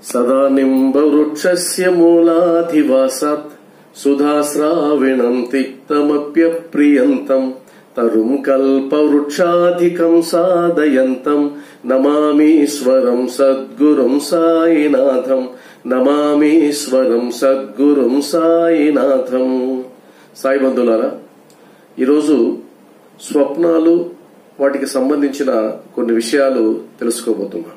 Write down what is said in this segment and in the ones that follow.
సదా నింబవృక్షస్య మూలాధివాసాత్ సుధాశ్రావిణం తిక్తమప్యప్రియంతం తరుం కల్పవృక్షాధికం సాదయంతం నమామీశ్వరం సద్గురుం సాయినాథం నమామీశ్వరం సద్గురుం సాయినాథం సాయి బంధువులారా ఈరోజు స్వప్నాలు వాటికి సంబంధించిన కొన్ని విషయాలు తెలుసుకోబోతున్నాం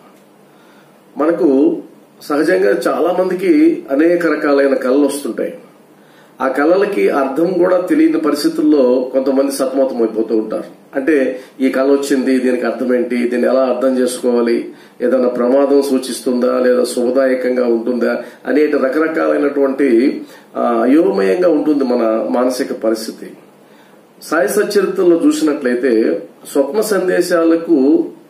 మనకు సహజంగా చాలా మందికి అనేక రకాలైన కళలు వస్తుంటాయి ఆ కళలకి అర్థం కూడా తెలియని పరిస్థితుల్లో కొంతమంది సతమతం అయిపోతూ ఉంటారు అంటే ఈ కళ వచ్చింది దీనికి అర్థం ఏంటి దీన్ని ఎలా అర్థం చేసుకోవాలి ఏదైనా ప్రమాదం సూచిస్తుందా లేదా శుభదాయకంగా ఉంటుందా అనేటి రకరకాలైనటువంటి ఆ, అయోమయంగా ఉంటుంది మన మానసిక పరిస్థితి సాయి సచరిత్రలో చూసినట్లయితే స్వప్న సందేశాలకు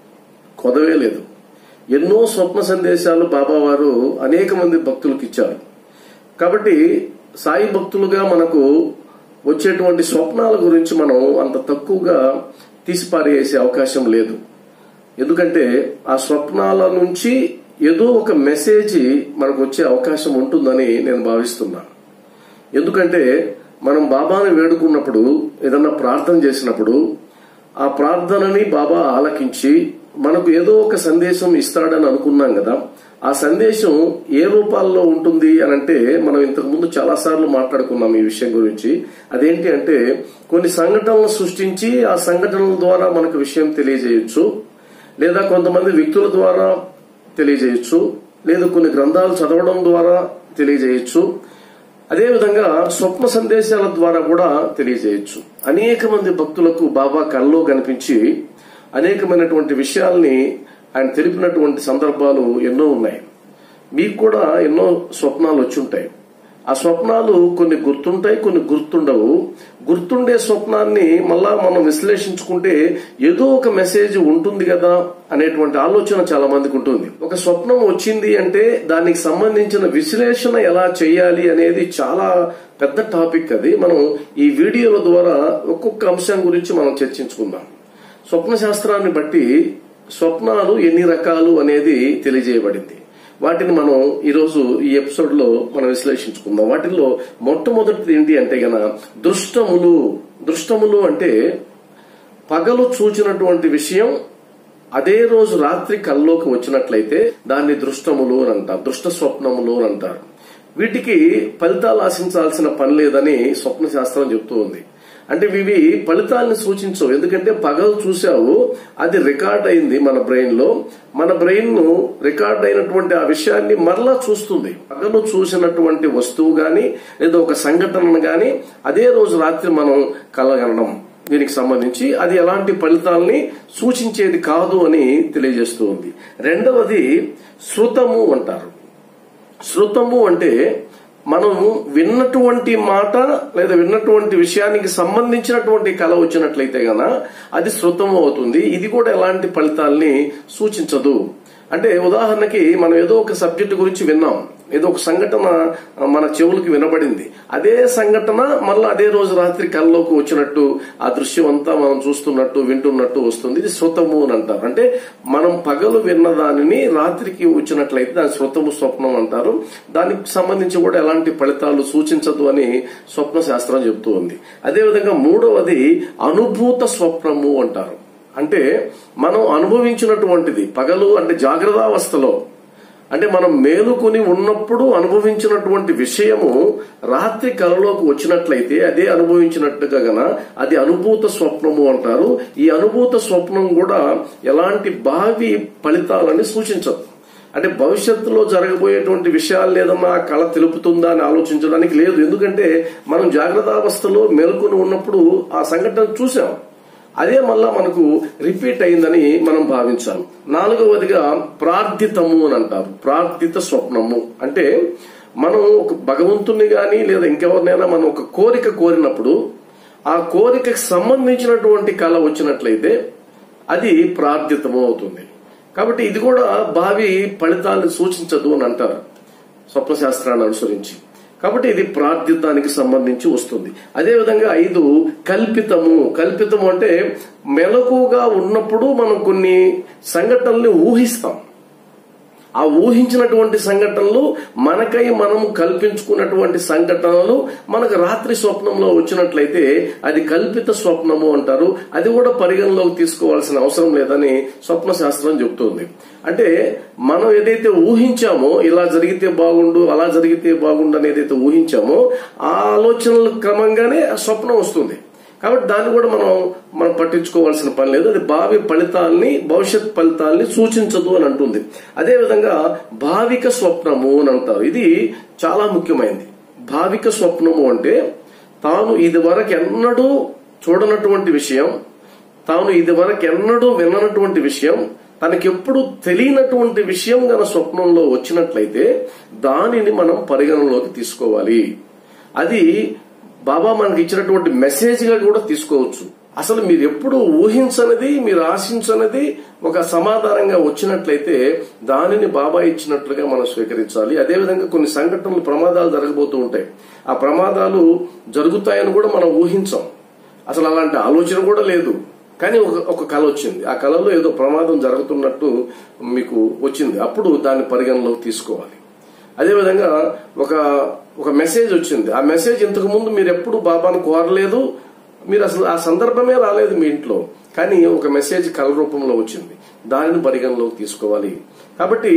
కొదవే లేదు ఎన్నో స్వప్న సందేశాలు బాబా వారు అనేక మంది భక్తులకు ఇచ్చారు కాబట్టి సాయి భక్తులుగా మనకు వచ్చేటువంటి స్వప్నాల గురించి మనం అంత తక్కువగా తీసిపారేసే అవకాశం లేదు ఎందుకంటే ఆ స్వప్నాల నుంచి ఏదో ఒక మెసేజ్ మనకు వచ్చే అవకాశం ఉంటుందని నేను భావిస్తున్నాను ఎందుకంటే మనం బాబాని వేడుకున్నప్పుడు ఏదన్నా ప్రార్థన చేసినప్పుడు ఆ ప్రార్థనని బాబా ఆలకించి మనకు ఏదో ఒక సందేశం ఇస్తాడని అనుకున్నాం కదా ఆ సందేశం ఏ రూపాల్లో ఉంటుంది అని అంటే మనం ఇంతకు ముందు చాలా సార్లు మాట్లాడుకున్నాం ఈ విషయం గురించి అదేంటి అంటే కొన్ని సంఘటనలు సృష్టించి ఆ సంఘటనల ద్వారా మనకు విషయం తెలియజేయొచ్చు లేదా కొంతమంది వ్యక్తుల ద్వారా తెలియజేయొచ్చు లేదా కొన్ని గ్రంథాలు చదవడం ద్వారా తెలియజేయొచ్చు అదేవిధంగా స్వప్న సందేశాల ద్వారా కూడా తెలియజేయొచ్చు అనేక మంది భక్తులకు బాబా కల్లో కనిపించి అనేకమైనటువంటి విషయాల్ని ఆయన తెలిపినటువంటి సందర్భాలు ఎన్నో ఉన్నాయి మీకు కూడా ఎన్నో స్వప్నాలు వచ్చుంటాయి ఆ స్వప్నాలు కొన్ని గుర్తుంటాయి కొన్ని గుర్తుండవు గుర్తుండే స్వప్నాన్ని మళ్ళా మనం విశ్లేషించుకుంటే ఏదో ఒక మెసేజ్ ఉంటుంది కదా అనేటువంటి ఆలోచన చాలా మందికి ఉంటుంది ఒక స్వప్నం వచ్చింది అంటే దానికి సంబంధించిన విశ్లేషణ ఎలా చేయాలి అనేది చాలా పెద్ద టాపిక్ అది మనం ఈ వీడియోల ద్వారా ఒక్కొక్క అంశం గురించి మనం చర్చించుకుందాం స్వప్న శాస్త్రాన్ని బట్టి స్వప్నాలు ఎన్ని రకాలు అనేది తెలియజేయబడింది వాటిని మనం ఈరోజు ఈ ఎపిసోడ్ లో మనం విశ్లేషించుకుందాం వాటిల్లో మొట్టమొదటిది ఏంటి అంటే గన దృష్టములు దృష్టములు అంటే పగలు చూచినటువంటి విషయం అదే రోజు రాత్రి కల్లోకి వచ్చినట్లయితే దాన్ని దృష్టములు అని అంటారు దృష్ట స్వప్నములు అని అంటారు వీటికి ఫలితాలు ఆశించాల్సిన పని లేదని స్వప్న శాస్త్రం చెప్తూ ఉంది అంటే ఇవి ఫలితాలను సూచించవు ఎందుకంటే పగలు చూసావు అది రికార్డ్ అయింది మన బ్రెయిన్ లో మన బ్రెయిన్ ను రికార్డ్ అయినటువంటి ఆ విషయాన్ని మరలా చూస్తుంది పగలు చూసినటువంటి వస్తువు గాని లేదా ఒక సంఘటనను గాని అదే రోజు రాత్రి మనం కలగనడం దీనికి సంబంధించి అది ఎలాంటి ఫలితాలని సూచించేది కాదు అని తెలియజేస్తూ ఉంది రెండవది శృతము అంటారు శృతము అంటే మనము విన్నటువంటి మాట లేదా విన్నటువంటి విషయానికి సంబంధించినటువంటి కళ వచ్చినట్లయితే గన అది శృతం అవుతుంది ఇది కూడా ఎలాంటి ఫలితాల్ని సూచించదు అంటే ఉదాహరణకి మనం ఏదో ఒక సబ్జెక్ట్ గురించి విన్నాం ఏదో ఒక సంఘటన మన చెవులకు వినబడింది అదే సంఘటన మళ్ళీ అదే రోజు రాత్రి కల్లోకి వచ్చినట్టు ఆ దృశ్యం అంతా మనం చూస్తున్నట్టు వింటున్నట్టు వస్తుంది ఇది శృతము అని అంటారు అంటే మనం పగలు విన్న దానిని రాత్రికి వచ్చినట్లయితే దాని శృతము స్వప్నం అంటారు దానికి సంబంధించి కూడా ఎలాంటి ఫలితాలు సూచించదు అని స్వప్న శాస్త్రం చెబుతూ ఉంది అదేవిధంగా మూడవది అనుభూత స్వప్నము అంటారు అంటే మనం అనుభవించినటువంటిది పగలు అంటే జాగ్రత్తావస్థలో అంటే మనం మేలుకొని ఉన్నప్పుడు అనుభవించినటువంటి విషయము రాత్రి కలలోకి వచ్చినట్లయితే అదే అనుభవించినట్టుగా గన అది అనుభూత స్వప్నము అంటారు ఈ అనుభూత స్వప్నం కూడా ఎలాంటి భావి ఫలితాలని సూచించదు అంటే భవిష్యత్తులో జరగబోయేటువంటి విషయాలు లేదన్నా ఆ కళ తెలుపుతుందా అని ఆలోచించడానికి లేదు ఎందుకంటే మనం జాగ్రత్తావస్థలో మేల్కొని ఉన్నప్పుడు ఆ సంఘటన చూసాం అదే మళ్ళా మనకు రిపీట్ అయిందని మనం భావించాలి నాలుగవదిగా ప్రార్థితము అని అంటారు ప్రార్థిత స్వప్నము అంటే మనం ఒక భగవంతుని గాని లేదా ఇంకెవరినైనా మనం ఒక కోరిక కోరినప్పుడు ఆ కోరికకు సంబంధించినటువంటి కళ వచ్చినట్లయితే అది ప్రార్థితము అవుతుంది కాబట్టి ఇది కూడా భావి ఫలితాలను సూచించదు అని అంటారు స్వప్నశాస్త్రాన్ని అనుసరించి కాబట్టి ఇది ప్రార్థితానికి సంబంధించి వస్తుంది అదేవిధంగా ఐదు కల్పితము కల్పితము అంటే మెలకుగా ఉన్నప్పుడు మనం కొన్ని సంఘటనల్ని ఊహిస్తాం ఆ ఊహించినటువంటి సంఘటనలు మనకై మనం కల్పించుకున్నటువంటి సంఘటనలు మనకు రాత్రి స్వప్నంలో వచ్చినట్లయితే అది కల్పిత స్వప్నము అంటారు అది కూడా పరిగణలోకి తీసుకోవాల్సిన అవసరం లేదని స్వప్న శాస్త్రం చెబుతోంది అంటే మనం ఏదైతే ఊహించామో ఇలా జరిగితే బాగుండు అలా జరిగితే బాగుండు అని ఏదైతే ఊహించామో ఆ ఆలోచనల క్రమంగానే ఆ స్వప్నం వస్తుంది కాబట్టి దాన్ని కూడా మనం మనం పట్టించుకోవాల్సిన పని లేదు అది భావి ఫలితాల్ని భవిష్యత్ ఫలితాల్ని సూచించదు అని అంటుంది అదే విధంగా భావిక స్వప్నము అని అంటారు ఇది చాలా ముఖ్యమైనది భావిక స్వప్నము అంటే తాను ఇది వరకు ఎన్నడూ చూడనటువంటి విషయం తాను ఇది వరకు ఎన్నడూ విననటువంటి విషయం తనకెప్పుడు తెలియనటువంటి విషయం గన స్వప్నంలో వచ్చినట్లయితే దానిని మనం పరిగణలోకి తీసుకోవాలి అది బాబా మనకి ఇచ్చినటువంటి మెసేజ్ గా కూడా తీసుకోవచ్చు అసలు మీరు ఎప్పుడు ఊహించనిది మీరు ఆశించనిది ఒక సమాధానంగా వచ్చినట్లయితే దానిని బాబా ఇచ్చినట్లుగా మనం స్వీకరించాలి అదేవిధంగా కొన్ని సంఘటనలు ప్రమాదాలు జరగబోతూ ఉంటాయి ఆ ప్రమాదాలు జరుగుతాయని కూడా మనం ఊహించాం అసలు అలాంటి ఆలోచన కూడా లేదు కానీ ఒక ఒక కళ వచ్చింది ఆ కళలో ఏదో ప్రమాదం జరుగుతున్నట్టు మీకు వచ్చింది అప్పుడు దాన్ని పరిగణలోకి తీసుకోవాలి అదేవిధంగా ఒక ఒక మెసేజ్ వచ్చింది ఆ మెసేజ్ ఇంతకు ముందు మీరు ఎప్పుడు బాబాను కోరలేదు మీరు అసలు ఆ సందర్భమే రాలేదు మీ ఇంట్లో కానీ ఒక మెసేజ్ కళ రూపంలో వచ్చింది దానిని పరిగణలోకి తీసుకోవాలి కాబట్టి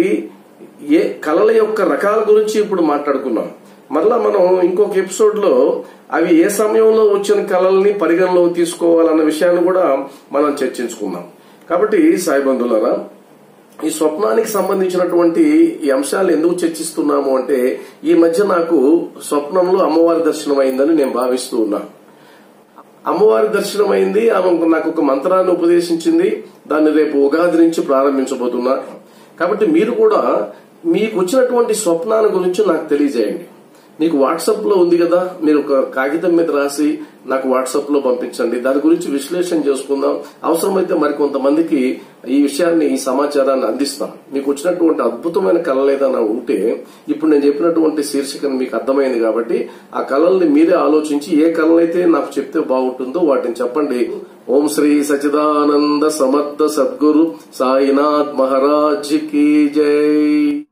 ఏ కళల యొక్క రకాల గురించి ఇప్పుడు మాట్లాడుకున్నాం మరలా మనం ఇంకొక ఎపిసోడ్ లో అవి ఏ సమయంలో వచ్చిన కళల్ని పరిగణలోకి తీసుకోవాలన్న విషయాన్ని కూడా మనం చర్చించుకుందాం కాబట్టి సాయి బంధువులారా ఈ స్వప్నానికి సంబంధించినటువంటి ఈ అంశాలు ఎందుకు చర్చిస్తున్నాము అంటే ఈ మధ్య నాకు స్వప్నంలో అమ్మవారి దర్శనం అయిందని నేను భావిస్తూ ఉన్నా అమ్మవారి దర్శనం అయింది ఆమె నాకు ఒక మంత్రాన్ని ఉపదేశించింది దాన్ని రేపు ఉగాది నుంచి ప్రారంభించబోతున్నా కాబట్టి మీరు కూడా మీకు వచ్చినటువంటి స్వప్నాల గురించి నాకు తెలియజేయండి మీకు వాట్సాప్ లో ఉంది కదా మీరు ఒక కాగితం మీద రాసి నాకు వాట్సాప్ లో పంపించండి దాని గురించి విశ్లేషణ చేసుకుందాం అవసరమైతే మరికొంతమందికి ఈ విషయాన్ని ఈ సమాచారాన్ని అందిస్తాం మీకు వచ్చినటువంటి అద్భుతమైన కళలు ఏదైనా ఉంటే ఇప్పుడు నేను చెప్పినటువంటి శీర్షికను మీకు అర్థమైంది కాబట్టి ఆ కళల్ని మీరే ఆలోచించి ఏ కళలైతే నాకు చెప్తే బాగుంటుందో వాటిని చెప్పండి ఓం శ్రీ సచిదానంద సమర్థ సద్గురు సాయినాథ్ మహారాజ్ కి జై